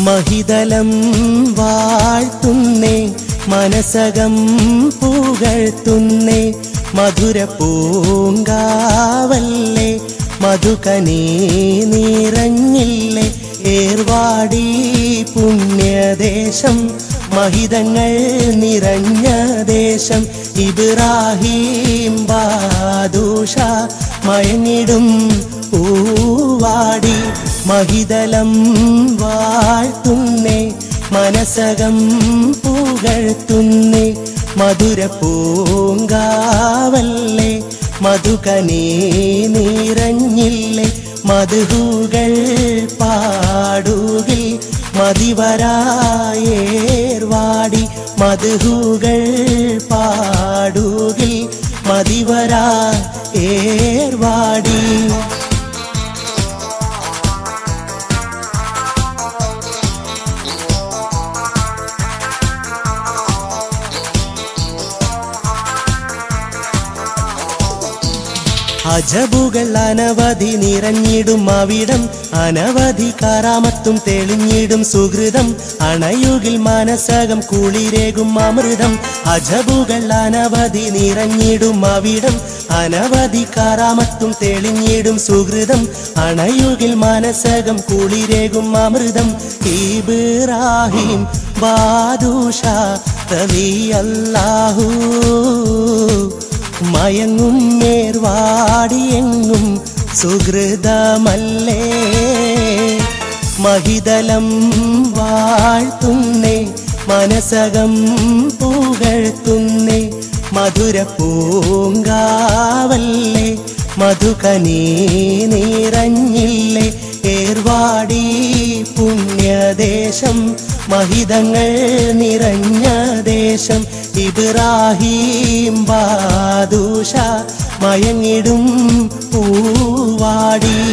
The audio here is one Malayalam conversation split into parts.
മഹിതലം വാഴ്ത്തുന്നേ മനസകം പുകഴ്ത്തുന്നേ മധുര പൂങ്കാവല്ലേ മധുകനേ നിറഞ്ഞില്ലേ ഏർവാടി പുണ്യദേശം മഹിതങ്ങൾ നിറഞ്ഞ ദേശം ഇബ്രാഹിം ബാദൂഷ മയങ്ങിടും പൂവാടി മഹിതലം വാഴ്ത്തുന്നേ മനസകം പുകഴ്ത്തുന്നേ മധുര പൂങ്കാവല്ലേ മധുകനേ നിറഞ്ഞില്ലേ മധുഹുകൾ പാടുകിൽ മതിവരായേർവാടി മധുഹുകൾ പാടുകിൽ മതിവരാ ഏർവാടി അജബുകൾ അനവധി നിറഞ്ഞിടും അവിടം അനവധി കാരാമത്തും തെളിഞ്ഞിടും സുഹൃതം അണയുകിൽ മാനസകം കുളിരേകും അമൃതം അജബുകൾ അനവധി നിറഞ്ഞിടും അവിടം അനവധി കാരാമത്തും തെളിഞ്ഞിടും സുഹൃതം അണയുകിൽ മാനസകം കുളിരേകും അമൃതം ഇബ്രാഹിം ബാദുഷ അല്ലാഹു മയങ്ങും മേർവാടിയെങ്ങും സുഹൃതമല്ലേ മഹിതലം വാഴ്ത്തുന്നേ മനസകം പുകഴ്ത്തുന്നേ മധുര പൂങ്കാവല്ലേ മധുകനീ നിറഞ്ഞില്ലേ ഏർവാടി പുണ്യദേശം മഹിതങ്ങൾ നിറഞ്ഞ ദേശം ഇബ്രാഹിം ബാദൂഷ മയങ്ങിടും പൂവാടി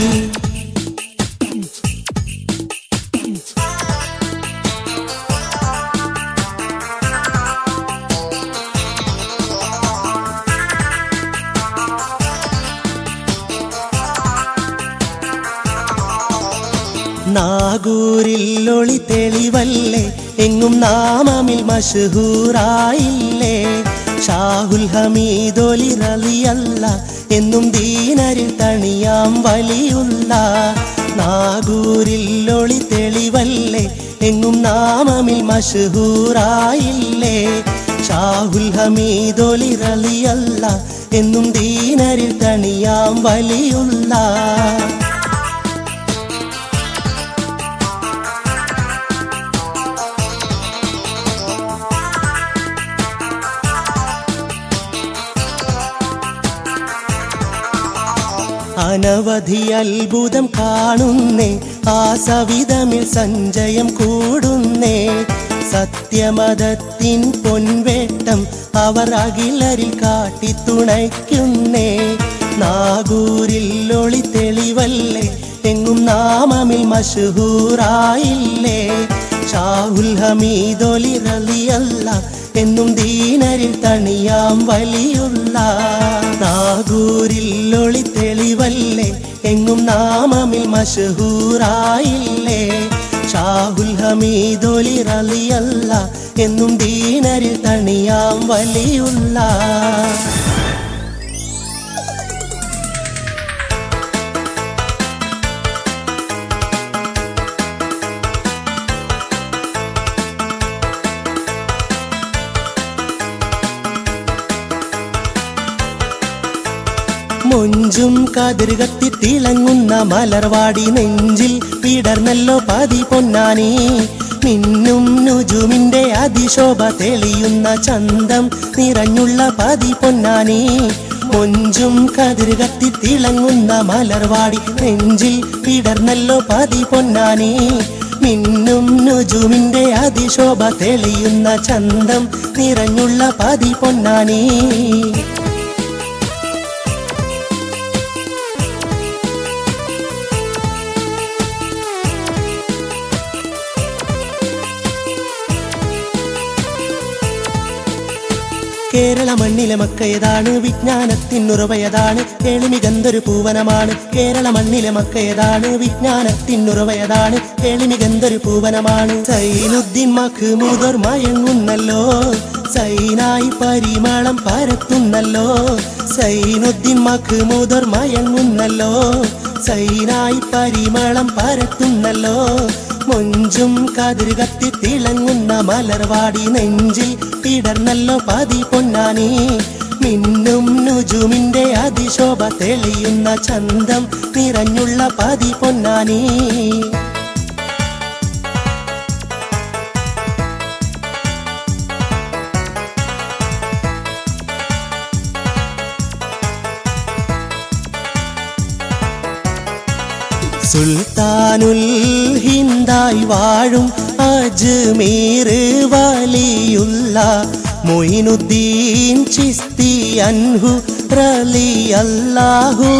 നാഗൂരിൽ ഒളി തെളിവല്ലേ എങ്ങും നാമമിൽ മഷഹൂറായില്ലേ ഷാഹുൽ ഹമീദൊലി റലിയല്ല എന്നും ദീനരിൽ തണിയാം വലിയുള്ള നാഗൂരിൽ ഒളി തെളിവല്ലേ എങ്ങും നാമമിൽ മഷഹൂറായില്ലേ ഷാഹുൽ ഹമീദൊലി റലിയല്ല എന്നും ദീനരിൽ തണിയാം വലിയുള്ള അനവധി അത്ഭുതം കാണുന്നേ ആ സവിധമിൽ സഞ്ചയം കൂടുന്നേ സത്യമതത്തിൻ പൊൻവേട്ടം അവർ അകിലരിൽ കാട്ടിത്തുണയ്ക്കുന്നേ നാഗൂരിൽ ഒളി തെളിവല്ലേ എങ്ങും നാമമിൽ മഷഹൂറായില്ലേ ഷാഹുൽ ഹമീദൊലി റലിയല്ല എന്നും ദീനരിൽ തണിയാം വലിയുള്ള നാഗൂരിൽ ഒളി തെളിവല്ലേ എങ്ങും നാമമിൽ മഷഹൂറായില്ലേ ഷാഹുൽ ഹമീദൊലി റലിയല്ല എന്നും ദീനരിൽ തണിയാം വലിയുള്ള മൊഞ്ചും കതിർകത്തി തിളങ്ങുന്ന മലർവാടി നെഞ്ചിൽ വിടർന്നല്ലോ പതി പൊന്നാനി മിന്നും നുജുമിന്റെ അതിശോഭ തെളിയുന്ന ചന്തം നിറഞ്ഞുള്ള പതി പൊന്നാനി മൊഞ്ചും കതിർകത്തി തിളങ്ങുന്ന മലർവാടി നെഞ്ചിൽ വിടർന്നല്ലോ പതി പൊന്നാനി മിന്നും നുജുമിന്റെ അതിശോഭ തെളിയുന്ന ചന്തം നിറഞ്ഞുള്ള പതി പൊന്നാനി കേരള മണ്ണിലെ മക്കയതാണ് വിജ്ഞാനത്തിനുറവയതാണ് എളിമികന്തൊരു പൂവനമാണ് കേരള മണ്ണിലെ മക്കയതാണ് വിജ്ഞാനത്തിനുറവയതാണ് എളിമികന്തൊരു പൂവനമാണ് സൈനുദ്ദീൻ മഖ്മൂദർ മയങ്ങുന്നല്ലോ സൈനായി പരിമളം പരത്തുന്നല്ലോ സൈനുദ്ദീൻ മഖ്മൂദർ മയങ്ങുന്നല്ലോ സൈനായി പരിമളം പരത്തുന്നല്ലോ മൊഞ്ചും കതിർ കത്തി തിളങ്ങുന്ന മലർവാടി നെഞ്ചിൽ ഇടർന്നല്ലോ പതി പൊന്നാനി മിന്നും നുജുമിന്റെ അതിശോഭ തെളിയുന്ന ചന്തം നിറഞ്ഞുള്ള പതി പൊന്നാനി സുൽത്താനുൽ ഹിന്ദായി വാഴും അജ്മീർ വലിയുള്ള മൊയിനുദ്ദീൻ ചിസ്തി അൻഹു റലി അല്ലാഹു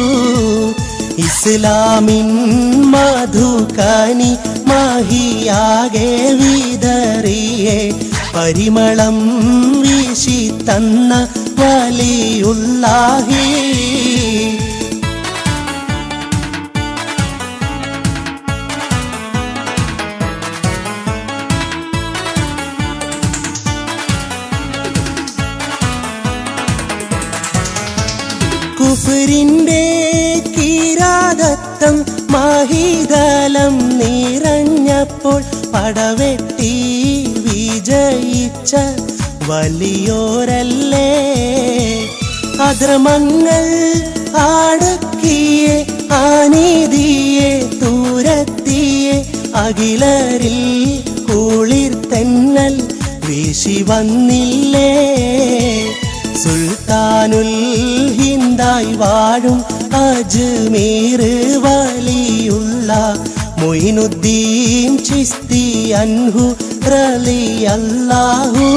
ഇസ്ലാമിൻ മധുകനി മാഹിയാകെ വിതറിയെ പരിമളം വീശി തന്ന വലിയുള്ളാഹി കുഫറിന്റെ കിരാതത്വം മാഹിതലം നിറഞ്ഞപ്പോൾ പടവെട്ടി വിജയിച്ച വലിയോരല്ലേ അധർമ്മങ്ങൾ ആടക്കിയെ ആനീതിയെ തൂരത്തിയെ അഖിലരിൽ കുളിർ തെന്നൽ വീശി വന്നില്ലേ സുൽത്താനുൽ ഹിന്ദായി വാഴും അജ്മീർ വലിയുള്ള മൊയിനുദ്ദീൻ ചിസ്തി അൻഹു റലി അല്ലാഹു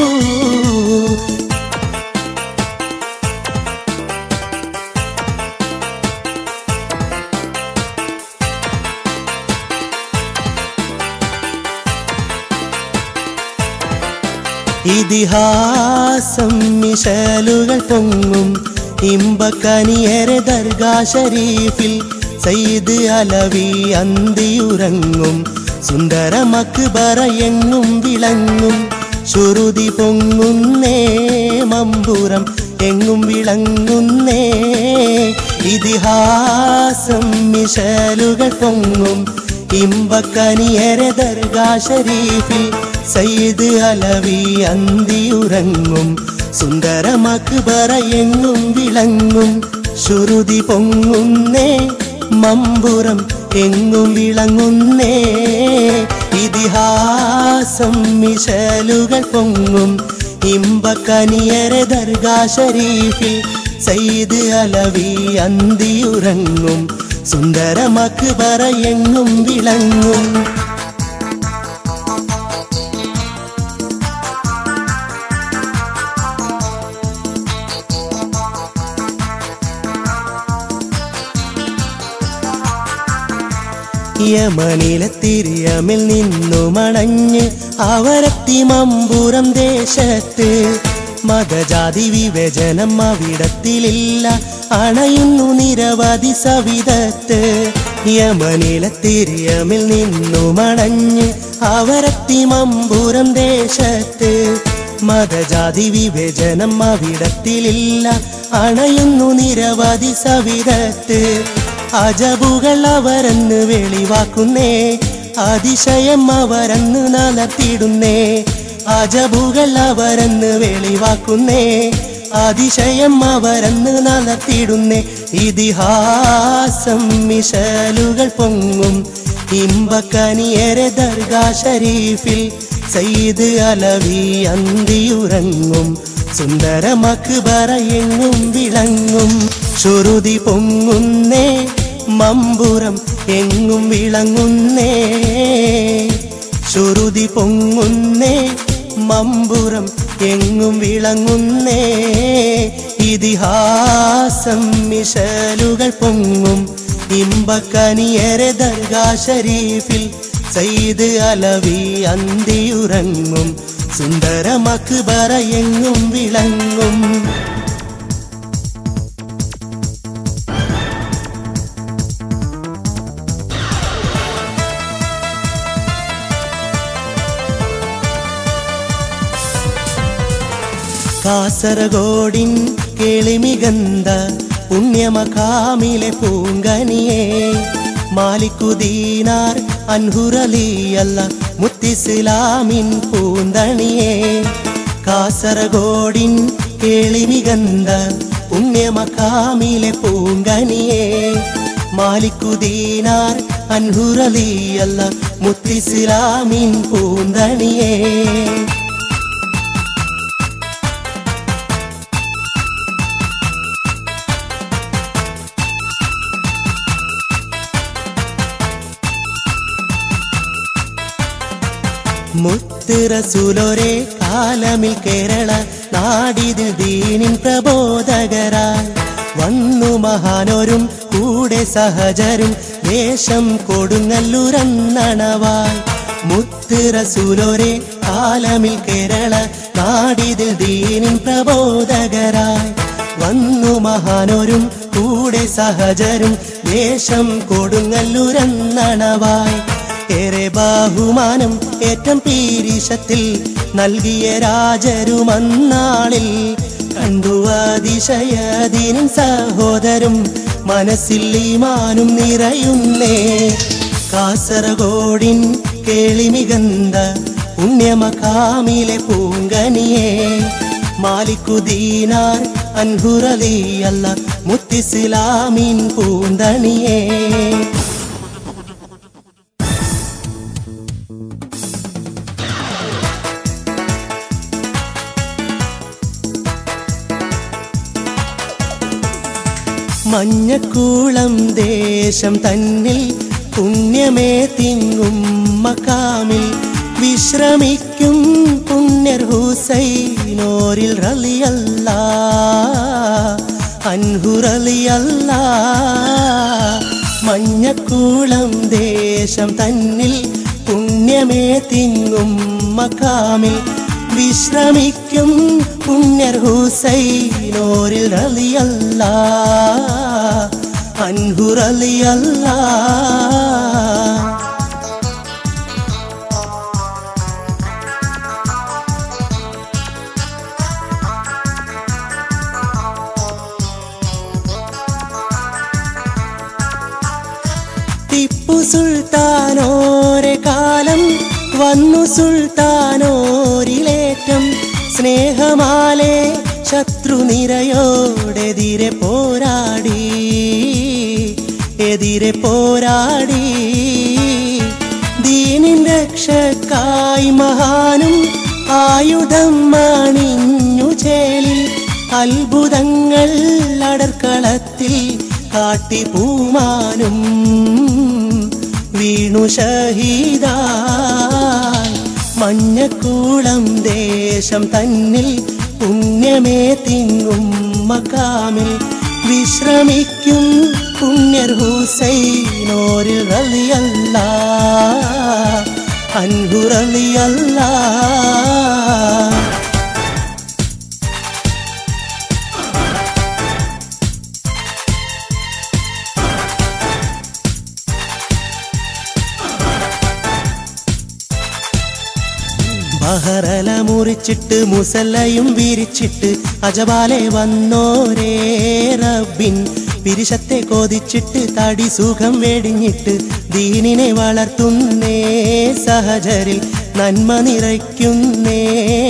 ഇതിഹാസം മിഷലുകൾ പൊങ്ങും ഇമ്പക്കനിയരെ ദർഗാ ഷരീഫിൽ സയ്യിദ് അലവി അന്തിയുറങ്ങും സുന്ദര മക്ബറ എങ്ങും വിളങ്ങും ശ്രുതി പൊങ്ങുന്നേ മമ്പുറം എങ്ങും വിളങ്ങുന്നേ ഇതിഹാസം മിഷലുകൾ പൊങ്ങും ഇമ്പക്കനിയരെ ദർഗാ ഷരീഫിൽ സയ്യിദ് അലവി അന്തിയുറങ്ങും സുന്ദര മക്ബറ എങ്ങും വിളങ്ങും ശ്രുതി പൊങ്ങുന്നേ മമ്പുറം എങ്ങും വിളങ്ങുന്നേ ഇതിഹാസം മിഷലുകൾ പൊങ്ങും ഇമ്പക്കനിയരെ ദർഗാ ഷരീഫിൽ സയ്യിദ് അലവി അന്തിയുറങ്ങും സുന്ദര മക്ബറ എങ്ങും വിളങ്ങും യമനിലെ തിരിയമിൽ നിന്നു മണഞ്ഞ് അവരെത്തി മമ്പുറം ദേശത്ത് മതജാതി വിഭജനം അവിടത്തിലില്ല അണയുന്നു നിരവധി സവിധത്ത് യമനിലെ തിരിയമിൽ നിന്നു മണഞ്ഞ് അവരെത്തി മമ്പുറം ദേശത്ത് മതജാതി വിഭജനം അവിടത്തിലില്ല അണയുന്നു നിരവധി സവിധത്ത് അജബുകൾ അവരെന്ന് വെളിവാക്കുന്നേ അതിശയം അവരെന്ന് നടത്തിയിടുന്നേ അജബുകൾ അവരെന്ന് വെളിവാക്കുന്നേ അതിശയം അവരെന്ന് നടത്തിയിടുന്നേ ഇതിഹാസം മിഷലുകൾ പൊങ്ങും ഇമ്പക്കനിയരെ ദർഗാ ഷരീഫിൽ സയ്യിദ് അലവി അന്തിയുറങ്ങും സുന്ദര മക്ബറ എങ്ങും വിളങ്ങും ശ്രുതി പൊങ്ങുന്നേ മമ്പുറം എങ്ങും വിളങ്ങുന്നേ ശ്രുതി പൊങ്ങുന്നേ മമ്പുറം എങ്ങും വിളങ്ങുന്നേ ഇതിഹാസം മിഷലുകൾ പൊങ്ങും ഇമ്പക്കനിയരെ ദർഗാ ഷരീഫിൽ സയ്യിദ് അലവി അന്തിയുറങ്ങും സുന്ദര മക്ബറ എങ്ങും വിളങ്ങും കാസർഗോഡിൻ കേളിമികന്ത പുണ്യമകാമിലെ പൂങ്കനിയെ മാലിക്കുദീനാർ അൻഹുറലിയല്ല മുത്തിസ്ലാമിൻ പൂന്തണിയെ കാസർഗോഡിൻ കേളിമികന്ത പുണ്യമകാമിലെ പൂങ്കനിയെ മാലിക്കുദീനാർ അൻഹുറലിയല്ല മുത്തിസ്ലാമിൻ പൂന്തണിയെ മുത്തുറസുലോരെ കാലമിൽ കേരള നാടിതിൽ ദീനിൻ പ്രബോധകരായി വന്നു മഹാനോരും കൂടെ സഹജരും ദേശം കൊടുങ്ങല്ലൂരന്നണവായി മുത്തുറസുലോരെ കാലമിൽ കേരള നാടിതിൽ ദീനിൻ പ്രബോധകരായി വന്നു മഹാനോരും കൂടെ സഹജരും ദേശം കൊടുങ്ങല്ലൂരന്നണവായി ഏറെ ബഹുമാനം ഏറ്റം പീരിഷത്തിൽ നൽകിയ രാജരുമന്നാളിൽ കണ്ടു അതിശയദീനും സഹോദരും മനസ്സിൽ ഈമാനും നിറയുന്നേ കാസർഗോഡിൻ കേളിമികന്ത പുണ്യമകാമിലെ പൂങ്കനിയെ മാലിക്കുദീനാർ അൻഹുറലിയല്ല മുത്തിസ്ലാമിൻ പൂന്തണിയേ മഞ്ഞക്കൂളം ദേശം തന്നിൽ പുണ്യമേ തിങ്ങും മക്കാമിൽ വിശ്രമിക്കും പുണ്യർ ഹുസൈനോരിൽ റലിയല്ല അൻഹുറലിയല്ല മഞ്ഞക്കൂളം ദേശം തന്നിൽ പുണ്യമേ തിങ്ങും മക്കാമിൽ വിശ്രമിക്കും പുണ്യർ ഹുസൈനോരിൽ റലിയല്ല അൻഹുറലിയല്ല ടിപ്പു സുൽത്താനോരെ കാലം വന്നു സുൽത്താനോരിലേറ്റം സ്നേഹമാലെ ശത്രുനിരയോടെതിരെ പോരാടി എതിരെ പോരാടി ദീനിൻ രക്ഷക്കായി മഹാനും ആയുധം മണിഞ്ഞു ചേലിൽ അത്ഭുതങ്ങൾ അടർക്കളത്തിൽ കാട്ടി പൂമാനും വീണു ഷഹീദായി മഞ്ഞക്കൂളം ദേശം തന്നിൽ പുണ്യമേ തിങ്ങും മക്കാമിൽ വിശ്രമിക്കും പുണ്യർ ഹുസൈനോരിൽ റലിയല്ല അൻഹുറലിയല്ല ബഹറല മുറിച്ചിട്ട് മുസല്ലയും വിരിച്ചിട്ട് അജപാലെ വന്നോരേ റബ്ബിൻ പിരിശത്തെ കോതിച്ചിട്ട് തടി സുഖം വെടിഞ്ഞിട്ട് ദീനിനെ വളർത്തുന്നേ സഹജരിൽ നന്മ നിറയ്ക്കുന്നേ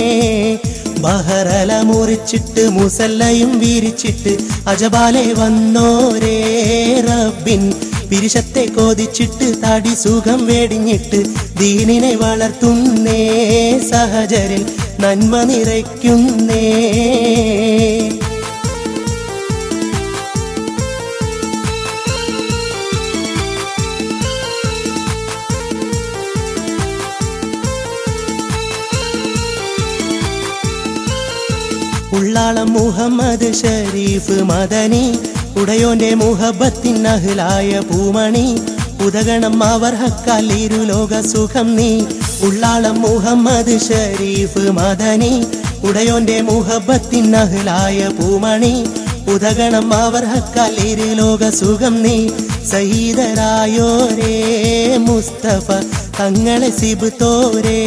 ബഹറല മുറിച്ചിട്ട് മുസല്ലയും വിരിച്ചിട്ട് അജപാലെ വന്നോരേ റബ്ബിൻ പിരിശത്തെ കോതിച്ചിട്ട് തടി സുഖം വെടിഞ്ഞിട്ട് ദീനിനെ വളർത്തുന്നേ സഹജരിൽ നന്മ നിറയ്ക്കുന്നേ ഉള്ളാളം മുഹമ്മദ് ഷരീഫ് മദനി ഉടയോന്റെ മുഹബത്തിൻ അഹ്ലായ പൂമണി ഉദകണം അവർ ഹക്കാലിരു ലോക സുഖം നീ ഉള്ളാളം മുഹമ്മദ് ഷരീഫ് മദനി ഉടയോന്റെ മുഹബത്തിൻ അഹ്ലായ പൂമണി ഉദഗണം അവർ ഹക്കാലിരു ലോക സുഖം നീ സഹീതരായോരേ മുസ്തഫ തങ്ങളെ സിബുത്തോരേ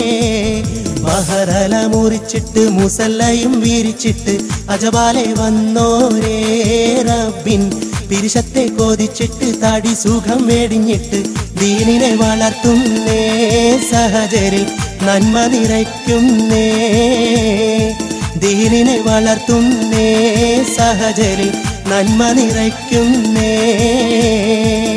മഹറല മുറിച്ചിട്ട് മുസല്ലയും വീരിച്ചിട്ട് അജപാലെ വന്നോരേ റബ്ബിൻ പിരിശത്തെ കോതിച്ചിട്ട് തടി സുഖം വേടിഞ്ഞിട്ട് ദീനിനെ വളർത്തുന്നേ സഹചരിൽ നന്മ നിറയ്ക്കുന്നേ ദീനിനെ വളർത്തുന്നേ സഹചരിൽ നന്മ നിറയ്ക്കുന്നേ